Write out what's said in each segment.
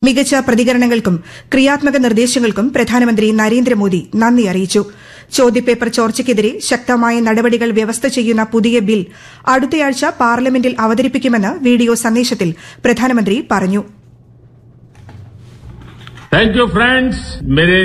മികച്ച പ്രതികരണങ്ങൾക്കും ക്രിയാത്മക നിർദ്ദേശങ്ങൾക്കും പ്രധാനമന്ത്രി നരേന്ദ്രമോദി നന്ദി അറിയിച്ചു ചോദ്യപേപ്പർ ചോർച്ചയ്ക്കെതിരെ ശക്തമായ നടപടികൾ വ്യവസ്ഥ ചെയ്യുന്ന പുതിയ ബിൽ അടുത്തയാഴ്ച പാർലമെന്റിൽ അവതരിപ്പിക്കുമെന്ന് വീഡിയോ സന്ദേശത്തിൽ പ്രധാനമന്ത്രി പറഞ്ഞു थैंक यू फ्रेंड्स मेरे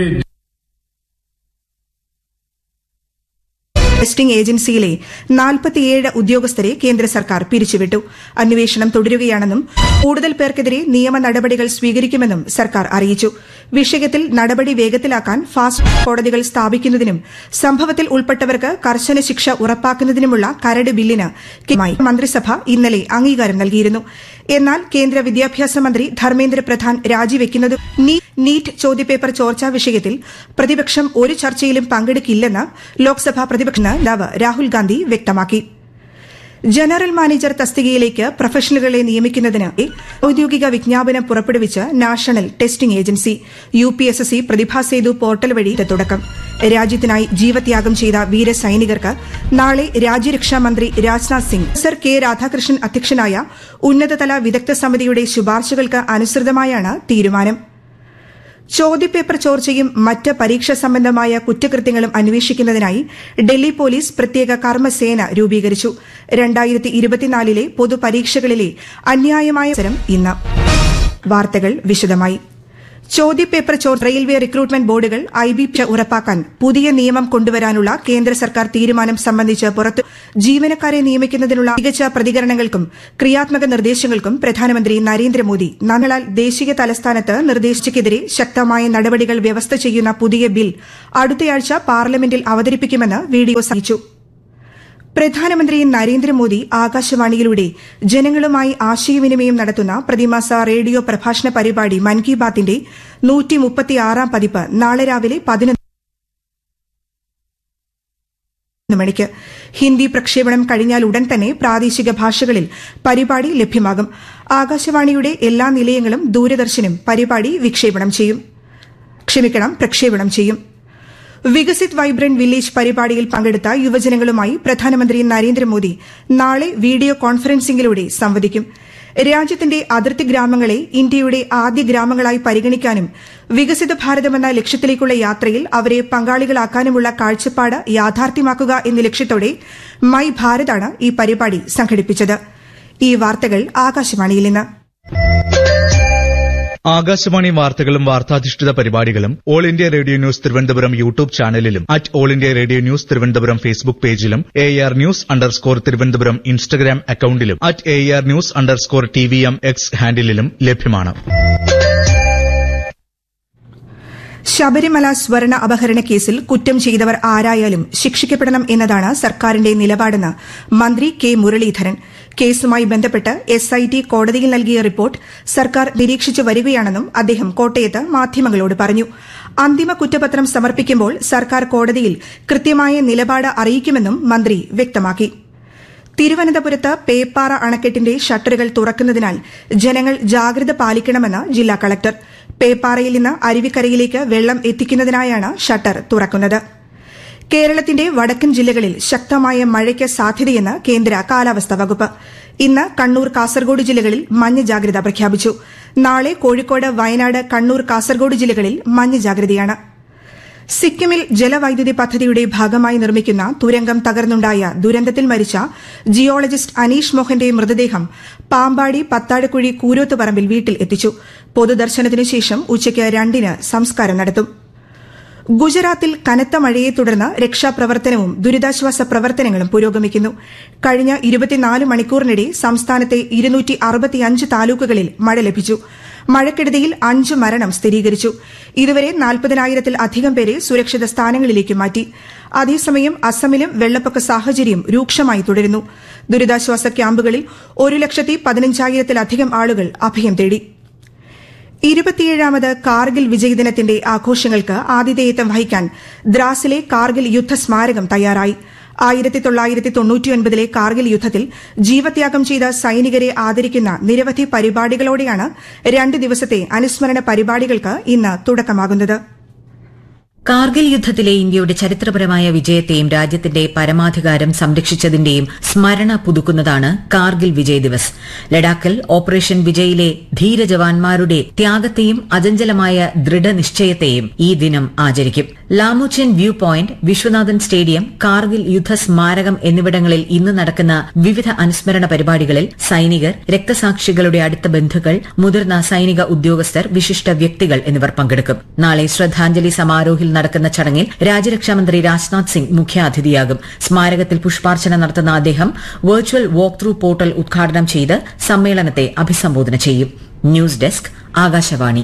ടെസ്റ്റിംഗ് ഏജൻസിയിലെ നാൽപ്പത്തിയേഴ് ഉദ്യോഗസ്ഥരെ കേന്ദ്ര സർക്കാർ പിരിച്ചുവിട്ടു അന്വേഷണം തുടരുകയാണെന്നും കൂടുതൽ പേർക്കെതിരെ നിയമ നടപടികൾ സ്വീകരിക്കുമെന്നും സർക്കാർ അറിയിച്ചു വിഷയത്തിൽ നടപടി വേഗത്തിലാക്കാൻ ഫാസ്റ്റ് കോടതികൾ സ്ഥാപിക്കുന്നതിനും സംഭവത്തിൽ ഉൾപ്പെട്ടവർക്ക് കർശന ശിക്ഷ ഉറപ്പാക്കുന്നതിനുമുള്ള കരട് ബില്ലിന് കേന്ദ്രമായി മന്ത്രിസഭ ഇന്നലെ അംഗീകാരം നൽകിയിരുന്നു എന്നാൽ കേന്ദ്ര വിദ്യാഭ്യാസ മന്ത്രി ധർമ്മേന്ദ്ര പ്രധാൻ രാജിവെക്കുന്നത് നീറ്റ് ചോദ്യപേപ്പർ ചോർച്ചാ വിഷയത്തിൽ പ്രതിപക്ഷം ഒരു ചർച്ചയിലും പങ്കെടുക്കില്ലെന്ന് ലോക്സഭാ പ്രതിപക്ഷ നേതാവ് രാഹുൽ ഗാന്ധി വ്യക്തമാക്കി ജനറൽ മാനേജർ തസ്തികയിലേക്ക് പ്രൊഫഷണലുകളെ നിയമിക്കുന്നതിന് ഔദ്യോഗിക വിജ്ഞാപനം പുറപ്പെടുവിച്ച് national testing agency U P S S C Pratibha Setu portal വഴി തുടക്കം രാജ്യത്തിനായി ജീവത്യാഗം ചെയ്ത വീരസൈനികർക്ക് നാളെ രാജ്യരക്ഷാ മന്ത്രി രാജ്നാഥ് സിംഗ് സർ കെ രാധാകൃഷ്ണൻ അധ്യക്ഷനായ ഉന്നതതല വിദഗ്ധ സമിതിയുടെ ശുപാർശകൾക്ക് അനുസൃതമായാണ് തീരുമാനം ചോദ്യപേപ്പർ ചോർച്ചയും മറ്റ് പരീക്ഷ സംബന്ധമായ കുറ്റകൃത്യങ്ങളും അന്വേഷിക്കുന്നതിനായി ഡൽഹി പോലീസ് പ്രത്യേക കർമ്മസേന രൂപീകരിച്ചു രണ്ടായിരത്തി ഇരുപത്തിനാലിലെ പൊതുപരീക്ഷകളിലെ അന്യായമായ അവസരം ഇന്ന് വാർത്തകൾ വിശദമായി ചോദ്യപേപ്പർ ചോർച്ച റെയിൽവേ റിക്രൂട്ട്മെന്റ് ബോർഡുകൾ ഐ ബി ഉറപ്പാക്കാൻ പുതിയ നിയമം കൊണ്ടുവരാനുള്ള കേന്ദ്ര സർക്കാർ തീരുമാനം സംബന്ധിച്ച് പുറത്തു ജീവനക്കാരെ നിയമിക്കുന്നതിനുള്ള മികച്ച പ്രതികരണങ്ങൾക്കും ക്രിയാത്മക നിർദ്ദേശങ്ങൾക്കും പ്രധാനമന്ത്രി നരേന്ദ്രമോദി നന്ദലാൽ ദേശീയ തലസ്ഥാനത്ത് നിർദ്ദേശിച്ചയ്ക്കെതിരെ ശക്തമായ നടപടികൾ വ്യവസ്ഥ ചെയ്യുന്ന പുതിയ ബിൽ അടുത്തയാഴ്ച പാർലമെന്റിൽ അവതരിപ്പിക്കുമെന്ന് വീഡിയോ അറിയിച്ചു പ്രധാനമന്ത്രി നരേന്ദ്രമോദി ആകാശവാണിയിലൂടെ ജനങ്ങളുമായി ആശയവിനിമയം നടത്തുന്ന പ്രതിമാസ റേഡിയോ പ്രഭാഷണ പരിപാടി മൻ കി ബാത്തിന്റെ നൂറ്റിമുപ്പത്തിയാറാം പതിപ്പ് നാളെ രാവിലെ പതിനൊന്ന് മണിക്ക് ഹിന്ദി പ്രക്ഷേപണം കഴിഞ്ഞാൽ ഉടൻ തന്നെ പ്രാദേശിക ഭാഷകളിൽ പരിപാടി ലഭ്യമാകും ആകാശവാണിയുടെ എല്ലാ നിലയങ്ങളും ദൂരദർശനും പരിപാടി വിക്ഷേപണം ചെയ്യും ക്ഷമിക്കണം പ്രക്ഷേപണം ചെയ്യും വികസിത് വൈബ്രന്റ് വില്ലേജ് പരിപാടിയിൽ പങ്കെടുത്ത യുവജനങ്ങളുമായി പ്രധാനമന്ത്രി നരേന്ദ്രമോദി നാളെ വീഡിയോ കോൺഫറൻസിംഗിലൂടെ സംവദിക്കും രാജ്യത്തിന്റെ അതിർത്തി ഗ്രാമങ്ങളെ ഇന്ത്യയുടെ ആദ്യ ഗ്രാമങ്ങളായി പരിഗണിക്കാനും വികസിത ഭാരതമെന്ന ലക്ഷ്യത്തിലേക്കുള്ള യാത്രയിൽ അവരെ പങ്കാളികളാക്കാനുമുള്ള കാഴ്ചപ്പാട് യാഥാർത്ഥ്യമാക്കുക എന്ന ലക്ഷ്യത്തോടെ മൈ ഭാരതാണ് ഈ പരിപാടി സംഘടിപ്പിച്ചത് ഈ വാർത്തകൾ ആകാശവാണിയിൽ നിന്ന് ആകാശവാണി വാർത്തകളും വാർത്താധിഷ്ഠിത പരിപാടികളും all India radio news Thiruvananthapuram YouTube ചാനലിലും at all India radio news Thiruvananthapuram Facebook പേജിലും A R news underscore Thiruvananthapuram Instagram അക്കൌണ്ടിലും at A R news underscore T V M X ഹാൻഡിലും ലഭ്യമാണ് ശബരിമല സ്വർണ അപഹരണ കേസിൽ കുറ്റം ചെയ്തവർ ആരായാലും ശിക്ഷിക്കപ്പെടണം എന്നതാണ് സർക്കാരിന്റെ നിലപാടെന്ന് മന്ത്രി കെ മുരളീധരൻ കേസുമായി ബന്ധപ്പെട്ട് എസ് ഐ ടി കോടതിയിൽ നൽകിയ റിപ്പോർട്ട് സർക്കാർ നിരീക്ഷിച്ചു വരികയാണെന്നും അദ്ദേഹം കോട്ടയത്ത് മാധ്യമങ്ങളോട് പറഞ്ഞു അന്തിമ കുറ്റപത്രം സമർപ്പിക്കുമ്പോൾ സർക്കാർ കോടതിയിൽ കൃത്യമായ നിലപാട് അറിയിക്കുമെന്നും മന്ത്രി വ്യക്തമാക്കി തിരുവനന്തപുരത്ത് പേപ്പാറ അണക്കെട്ടിന്റെ ഷട്ടറുകൾ തുറക്കുന്നതിനാൽ ജനങ്ങൾ ജാഗ്രത പാലിക്കണമെന്ന് ജില്ലാ കളക്ടർ പേപ്പാറയിൽ നിന്ന് അരുവിക്കരയിലേക്ക് വെള്ളം എത്തിക്കുന്നതിനായാണ് ഷട്ടർ തുറക്കുന്നത് കേരളത്തിന്റെ വടക്കൻ ജില്ലകളിൽ ശക്തമായ മഴയ്ക്ക് സാധ്യതയെന്ന് കേന്ദ്ര കാലാവസ്ഥാ വകുപ്പ് ഇന്ന് കണ്ണൂർ കാസർഗോഡ് ജില്ലകളിൽ മഞ്ഞ ജാഗ്രത പ്രഖ്യാപിച്ചു നാളെ കോഴിക്കോട് വയനാട് കണ്ണൂർ കാസർഗോഡ് ജില്ലകളിൽ മഞ്ഞ ജാഗ്രതയാണ് സിക്കിമിൽ ജലവൈദ്യുതി പദ്ധതിയുടെ ഭാഗമായി നിർമ്മിക്കുന്ന തുരങ്കം തകർന്നുണ്ടായ ദുരന്തത്തിൽ മരിച്ച ജിയോളജിസ്റ്റ് അനീഷ് മോഹന്റെ മൃതദേഹം പാമ്പാടി പത്താഴക്കുഴി കൂരോത്തുപറമ്പിൽ വീട്ടിൽ എത്തിച്ചു പൊതുദർശനത്തിനു ശേഷം ഉച്ചയ്ക്ക് രണ്ടിന് സംസ്കാരം നടത്തും ഗുജറാത്തിൽ കനത്ത മഴയെ തുടർന്ന് രക്ഷാപ്രവർത്തനവും ദുരിതാശ്വാസ പ്രവർത്തനങ്ങളും പുരോഗമിക്കുന്നു കഴിഞ്ഞ ഇരുപത്തിനാല് മണിക്കൂറിനിടെ സംസ്ഥാനത്തെ ഇരുന്നൂറ്റി അറുപത്തിയഞ്ച് താലൂക്കുകളിൽ മഴ ലഭിച്ചു മഴക്കെടുതിയിൽ അഞ്ച് മരണം സ്ഥിരീകരിച്ചു ഇതുവരെ നാൽപ്പതിനായിരത്തിൽ അധികം പേരെ സുരക്ഷിത സ്ഥാനങ്ങളിലേക്ക് മാറ്റി അതേസമയം അസമിലും വെള്ളപ്പൊക്ക സാഹചര്യം രൂക്ഷമായി തുടരുന്നു ദുരിതാശ്വാസ ക്യാമ്പുകളിൽ ഒരു ലക്ഷത്തി പതിനഞ്ചായിരത്തിലധികം ആളുകൾ അഭയം തേടി ഇരുപത്തിയേഴാമത് കാർഗിൽ വിജയ് ദിനത്തിന്റെ ആഘോഷങ്ങൾക്ക് ആതിഥേയത്വം വഹിക്കാൻ ദ്രാസിലെ കാർഗിൽ യുദ്ധ സ്മാരകം തയ്യാറായി ആയിരത്തി തൊള്ളായിരത്തി തൊണ്ണൂറ്റിയൊൻപതിലെ കാർഗിൽ യുദ്ധത്തിൽ ജീവത്യാഗം ചെയ്ത സൈനികരെ ആദരിക്കുന്ന നിരവധി പരിപാടികളോടെയാണ് രണ്ട് ദിവസത്തെ അനുസ്മരണ പരിപാടികൾക്ക് ഇന്ന് തുടക്കമാകുന്നത് കാർഗിൽ യുദ്ധത്തിലെ ഇന്ത്യയുടെ ചരിത്രപരമായ വിജയത്തെയും രാജ്യത്തിന്റെ പരമാധികാരം സംരക്ഷിച്ചതിന്റെയും സ്മരണ പുതുക്കുന്നതാണ് കാർഗിൽ വിജയ് ദിവസ് ലഡാക്കിൽ ഓപ്പറേഷൻ വിജയിലെ ധീരജവാന്മാരുടെ ത്യാഗത്തെയും അചഞ്ചലമായ ദൃഢനിശ്ചയത്തെയും ഈ ദിനം ആചരിക്കും Lamochen view point Vishwanathan stadium Kargil യുദ്ധ സ്മാരകം എന്നിവിടങ്ങളിൽ ഇന്ന് നടക്കുന്ന വിവിധ അനുസ്മരണ പരിപാടികളിൽ സൈനികർ രക്തസാക്ഷികളുടെ അടുത്ത ബന്ധുക്കൾ മുതിർന്ന സൈനിക ഉദ്യോഗസ്ഥർ വിശിഷ്ട വ്യക്തികൾ എന്നിവർ പങ്കെടുക്കും നാളെ ശ്രദ്ധാഞ്ജലി സമാരോഹിൽ നടക്കുന്ന ചടങ്ങിൽ രാജ്യരക്ഷാമന്ത്രി രാജ്നാഥ് സിംഗ് മുഖ്യാതിഥിയാകും സ്മാരകത്തിൽ പുഷ്പാർച്ചന നടത്തുന്ന അദ്ദേഹം വെർച്വൽ വാക്ക് ത്രൂ പോർട്ടൽ ഉദ്ഘാടനം ചെയ്ത് സമ്മേളനത്തെ അഭിസംബോധന ചെയ്യും news desk Akashvani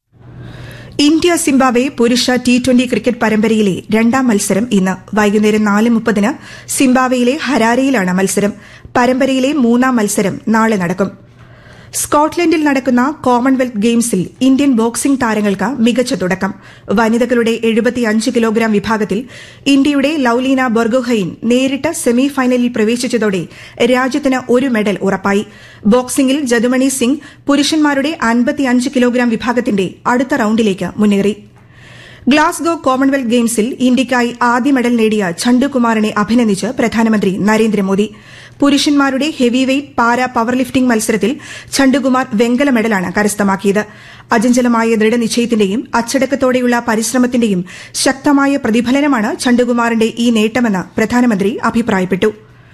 India Zimbabwe പുരുഷ ടി ട്വന്റി ക്രിക്കറ്റ് പരമ്പരയിലെ രണ്ടാം മത്സരം ഇന്ന് വൈകുന്നേരം നാല് മുപ്പതിന് സിംബാബ്വെയിലെ ഹരാരയിലാണ് മത്സരം പരമ്പരയിലെ മൂന്നാം മത്സരം നാളെ നടക്കും സ്കോട്ട്ലൻഡിൽ നടക്കുന്ന കോമൺവെൽത്ത് ഗെയിംസിൽ ഇന്ത്യൻ ബോക്സിംഗ് താരങ്ങൾക്ക് മികച്ച തുടക്കം വനിതകളുടെ എഴുപത്തിയഞ്ച് കിലോഗ്രാം വിഭാഗത്തിൽ ഇന്ത്യയുടെ ലൌലീന ബൊർഗോഹൈൻ നേരിട്ട് സെമി ഫൈനലിൽ പ്രവേശിച്ചതോടെ രാജ്യത്തിന് ഒരു മെഡൽ ഉറപ്പായി ബോക്സിംഗിൽ ജദുമണി സിംഗ് പുരുഷന്മാരുടെ അൻപത്തിയഞ്ച് കിലോഗ്രാം വിഭാഗത്തിന്റെ അടുത്ത റൌണ്ടിലേക്ക് മുന്നേറി ഗ്ലാസ്ഗോ കോമൺവെൽത്ത് ഗെയിംസിൽ ഇന്ത്യയ്ക്കായി ആദ്യ മെഡൽ നേടിയ ഛണ്ടുകുമാറിനെ അഭിനന്ദിച്ച് പ്രധാനമന്ത്രി നരേന്ദ്രമോദി പുരുഷന്മാരുടെ heavyweight para powerlifting മത്സരത്തിൽ ഛണ്ടുകുമാർ വെങ്കല മെഡലാണ് കരസ്ഥമാക്കിയത് അചഞ്ചലമായ ദൃഢനിശ്ചയത്തിന്റെയും അച്ചടക്കത്തോടെയുള്ള പരിശ്രമത്തിന്റെയും ശക്തമായ പ്രതിഫലനമാണ് ഛണ്ടുകുമാറിന്റെ ഈ നേട്ടമെന്ന് പ്രധാനമന്ത്രി അഭിപ്രായപ്പെട്ടു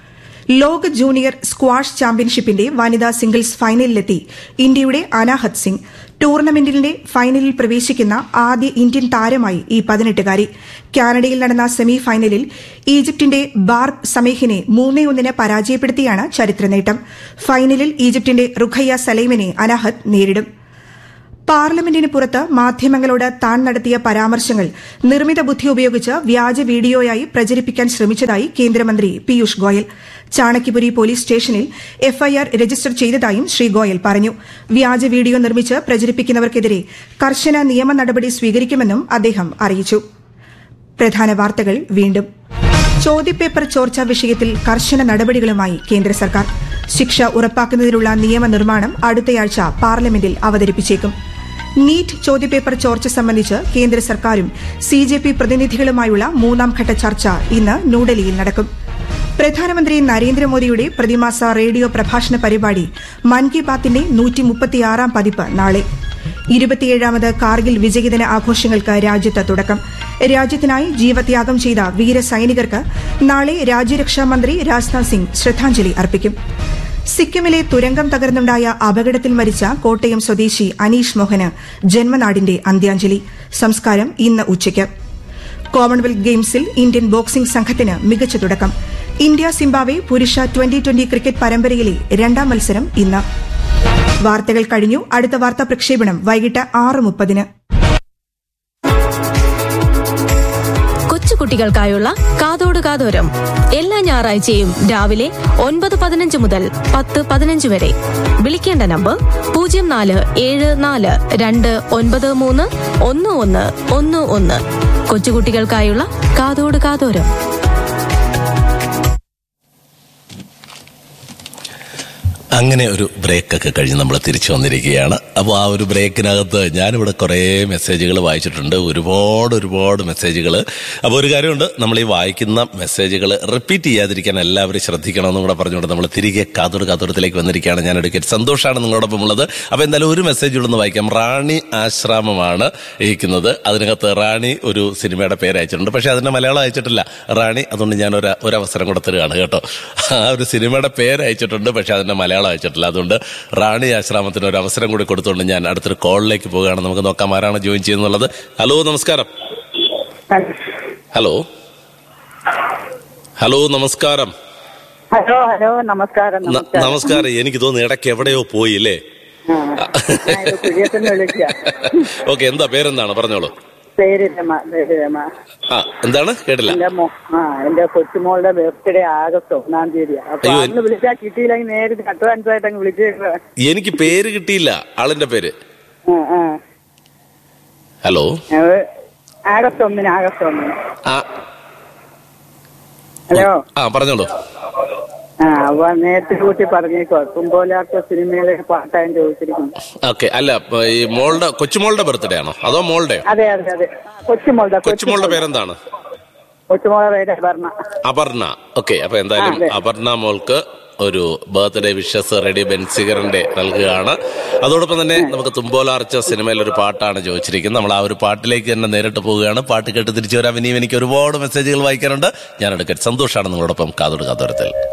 ലോക ജൂനിയർ സ്ക്വാഷ് ചാമ്പ്യൻഷിപ്പിന്റെ വനിതാ സിംഗിൾസ് ഫൈനലിലെത്തി ഇന്ത്യയുടെ അനാഹത് സിംഗ് ടൂർണമെന്റിന്റെ ഫൈനലിൽ പ്രവേശിക്കുന്ന ആദ്യ ഇന്ത്യൻ താരമായി ഈ പതിനെട്ടുകാരി കാനഡയിൽ നടന്ന സെമി ഫൈനലിൽ ഈജിപ്തിന്റെ ബാർബ് സമേഹിനെ മൂന്നേ ഒന്നിന് പരാജയപ്പെടുത്തിയാണ് ചരിത്ര നേട്ടം ഫൈനലിൽ ഈജിപ്തിന്റെ റുഖയ്യ സലൈമിനെ അനാഹത് നേരിടും പാർലമെന്റിന് പുറത്ത് മാധ്യമങ്ങളോട് താൻ നടത്തിയ പരാമർശങ്ങൾ നിർമ്മിത ബുദ്ധി ഉപയോഗിച്ച് വ്യാജ വീഡിയോയായി പ്രചരിപ്പിക്കാൻ ശ്രമിച്ചതായി കേന്ദ്രമന്ത്രി പീയൂഷ് ഗോയൽ ചാണക്യപുരി പോലീസ് സ്റ്റേഷനിൽ എഫ്ഐആർ രജിസ്റ്റർ ചെയ്തതായും ശ്രീ ഗോയൽ പറഞ്ഞു വ്യാജ വീഡിയോ നിർമ്മിച്ച് പ്രചരിപ്പിക്കുന്നവർക്കെതിരെ കർശന നിയമ നടപടി സ്വീകരിക്കുമെന്നും അദ്ദേഹം അറിയിച്ചു പ്രധാന വാർത്തകൾ വീണ്ടും ചോദ്യപേപ്പർ ചോർച്ചാ വിഷയത്തിൽ കർശന നടപടികളുമായി കേന്ദ്ര സർക്കാർ ശിക്ഷ ഉറപ്പാക്കുന്നതിനുള്ള നിയമനിർമ്മാണം അടുത്തയാഴ്ച പാർലമെന്റിൽ അവതരിപ്പിച്ചേക്കും നീറ്റ് ചോദ്യപേപ്പർ ചോർച്ച സംബന്ധിച്ച് കേന്ദ്ര സർക്കാരും സി ജെ പി പ്രതിനിധികളുമായുള്ള മൂന്നാം ഘട്ട ചർച്ച ഇന്ന് ന്യൂഡൽഹിയിൽ നടക്കും പ്രധാനമന്ത്രി നരേന്ദ്രമോദിയുടെ പ്രതിമാസ റേഡിയോ പ്രഭാഷണ പരിപാടി മൻ കി ബാത്തിന്റെ നൂറ്റിമുപ്പത്തിയാറാം പതിപ്പ് നാളെ ഇരുപത്തിയേഴാമത് കാർഗിൽ വിജയദിന ആഘോഷങ്ങൾക്ക് രാജ്യത്ത് തുടക്കം രാജ്യത്തിനായി ജീവത്യാഗം ചെയ്ത വീരസൈനികർക്ക് നാളെ രാജ്യരക്ഷാ മന്ത്രി രാജ്നാഥ് സിംഗ് ശ്രദ്ധാഞ്ജലി അർപ്പിക്കും സിക്കിമിലെ തുരങ്കം തകർന്നുണ്ടായ അപകടത്തിൽ മരിച്ച കോട്ടയം സ്വദേശി അനീഷ് മോഹന് ജന്മനാടിന്റെ അന്ത്യാഞ്ജലി സംസ്കാരം ഇന്ന് ഉച്ചയ്ക്ക് കോമൺവെൽത്ത് ഗെയിംസിൽ ഇന്ത്യൻ ബോക്സിംഗ് സംഘത്തിന് മികച്ച തുടക്കം ഇന്ത്യ സിംബാബ്വെ പുരുഷ ട്വന്റി ട്വന്റി ക്രിക്കറ്റ് പരമ്പരയിലെ രണ്ടാം മത്സരം ഇന്ന് വാർത്തകൾ കഴിഞ്ഞു അടുത്ത വാർത്താ പ്രക്ഷേപണം വൈകിട്ട് ആറ് മുപ്പതിന് കൊച്ചുകുട്ടികൾക്കായുള്ള കാതോട് കാതോരം എല്ലാ ഞായറാഴ്ചയും രാവിലെ ഒൻപത് പതിനഞ്ച് മുതൽ പത്ത് പതിനഞ്ച് വരെ വിളിക്കേണ്ട നമ്പർ പൂജ്യം നാല് ഏഴ് നാല് രണ്ട് ഒൻപത് മൂന്ന് ഒന്ന് ഒന്ന് ഒന്ന് ഒന്ന് കൊച്ചുകുട്ടികൾക്കായുള്ള കാതോട് കാതോരം അങ്ങനെ ഒരു ബ്രേക്കൊക്കെ കഴിഞ്ഞ് നമ്മൾ തിരിച്ചു വന്നിരിക്കുകയാണ് അപ്പോൾ ആ ഒരു ബ്രേക്കിനകത്ത് ഞാനിവിടെ കുറേ മെസ്സേജുകൾ വായിച്ചിട്ടുണ്ട് ഒരുപാട് ഒരുപാട് മെസ്സേജുകൾ അപ്പോൾ ഒരു കാര്യമുണ്ട് നമ്മൾ ഈ വായിക്കുന്ന മെസ്സേജുകൾ റിപ്പീറ്റ് ചെയ്യാതിരിക്കാൻ എല്ലാവരും ശ്രദ്ധിക്കണമെന്നും കൂടെ പറഞ്ഞുകൊണ്ട് നമ്മൾ തിരികെ കാതോട് കാതോടത്തിലേക്ക് വന്നിരിക്കുകയാണ് ഞാൻ എടുക്കൽ സന്തോഷമാണ് നിങ്ങളോടൊപ്പം ഉള്ളത് അപ്പോൾ എന്തായാലും ഒരു മെസ്സേജ് ഒന്ന് വായിക്കാം റാണി ആശ്രാമമാണ് ഇരിക്കുന്നത് അതിനകത്ത് റാണി ഒരു സിനിമയുടെ പേര് അയച്ചിട്ടുണ്ട് പക്ഷേ അതിന്റെ മലയാളം അയച്ചിട്ടില്ല റാണി അതുകൊണ്ട് ഞാൻ ഒരു ഒരു അവസരം കൂടെ തരികയാണ് കേട്ടോ ആ ഒരു സിനിമയുടെ പേര് അയച്ചിട്ടുണ്ട് പക്ഷേ അതിന്റെ മലയാളം അയച്ചിട്ടില്ല അതുകൊണ്ട് റാണി ആശ്രാമത്തിന് ഒരു അവസരം കൂടി കൊടുത്തുകൊണ്ട് ഞാൻ അടുത്തൊരു കോളിലേക്ക് പോവുകയാണ് നമുക്ക് നോക്കാം ആരാണ് ജോയിൻ ചെയ്യുന്നുള്ളത് ഹലോ നമസ്കാരം ഹലോ ഹലോ നമസ്കാരം ഹലോ ഹലോ നമസ്കാരം ന- നമസ്കാരം നമസ്കാരം എനിക്ക് തോന്നുന്നു ഇടയ്ക്ക് എവിടെയോ പോയി അല്ലേ ആ, ഞാനിത് കുര്യത്തുനിന്ന് വിളിക്കുക ഓക്കെ എന്താ പേരെന്താണ് പറഞ്ഞോളൂ പേര് രമ പേര് രമ ആ എന്താണ് കേട്ടില്ല എന്റെ മോ ആ എന്റെ കൊച്ചുമോളുടെ ബർത്ത്ഡേ ആഗസ്റ്റ് ഒന്നാം തീയതി അപ്പൊ അയ്യോ, അന്ന് വിളിച്ചാൽ കിട്ടിയില്ലെങ്കിൽ നേരിട്ട് അഡ്വാൻസ് ആയിട്ട് അങ്ങ് വിളിച്ചേക്കുക എനിക്ക് പേര് കിട്ടിയില്ല ആളിന്റെ പേര് ആ ആ ഹലോ അത് ആഗസ്റ്റ് ഒന്നിന് ആഗസ്റ്റ് ഒന്നിന് ആ ഹലോ ആ പറഞ്ഞോളൂ ആ അപ്പൊ നേരത്തെ കൂട്ടി പറഞ്ഞേക്കോ തുമ്പോലാത്ത സിനിമയിലെ ഒരു പാട്ടാണ് ചോദിച്ചിരിക്കുന്നു ഓക്കെ അല്ല ഇപ്പൊ ഈ മോളുടെ കൊച്ചുമോളുടെ ബർത്ത്ഡേ ആണോ അതോ മോളുടെ അതെ അതെ അതെ കൊച്ചുമോളുടെ കൊച്ചുമോളുടെ പേരെന്താണ് കൊച്ചുമോളുടെ പേര് പറഞ്ഞ അപർണ ഓക്കെ അപ്പൊ എന്തായാലും ആ, അതെ. അപർണ മോൾക്ക് ഒരു ബർത്ത്ഡേ വിഷസ് റെഡി ബെൻസിഗറിന്റെ നൽകുകയാണ് അതോടൊപ്പം തന്നെ നമുക്ക് തുമ്പോലാർച്ച സിനിമയിൽ ഒരു പാട്ടാണ് ചോദിച്ചിരിക്കുന്നത് നമ്മൾ ആ ഒരു പാട്ടിലേക്ക് തന്നെ നേരിട്ട് പോവുകയാണ് പാട്ട് കേട്ട് തിരിച്ചു വരാൻ ഇനിയും എനിക്ക് ഒരുപാട് മെസ്സേജുകൾ വായിക്കാനുണ്ട് ഞാൻ എടുക്കട്ടെ സന്തോഷമാണ് നിങ്ങളോടൊപ്പം കാതോട് കാതോരത്തിൽ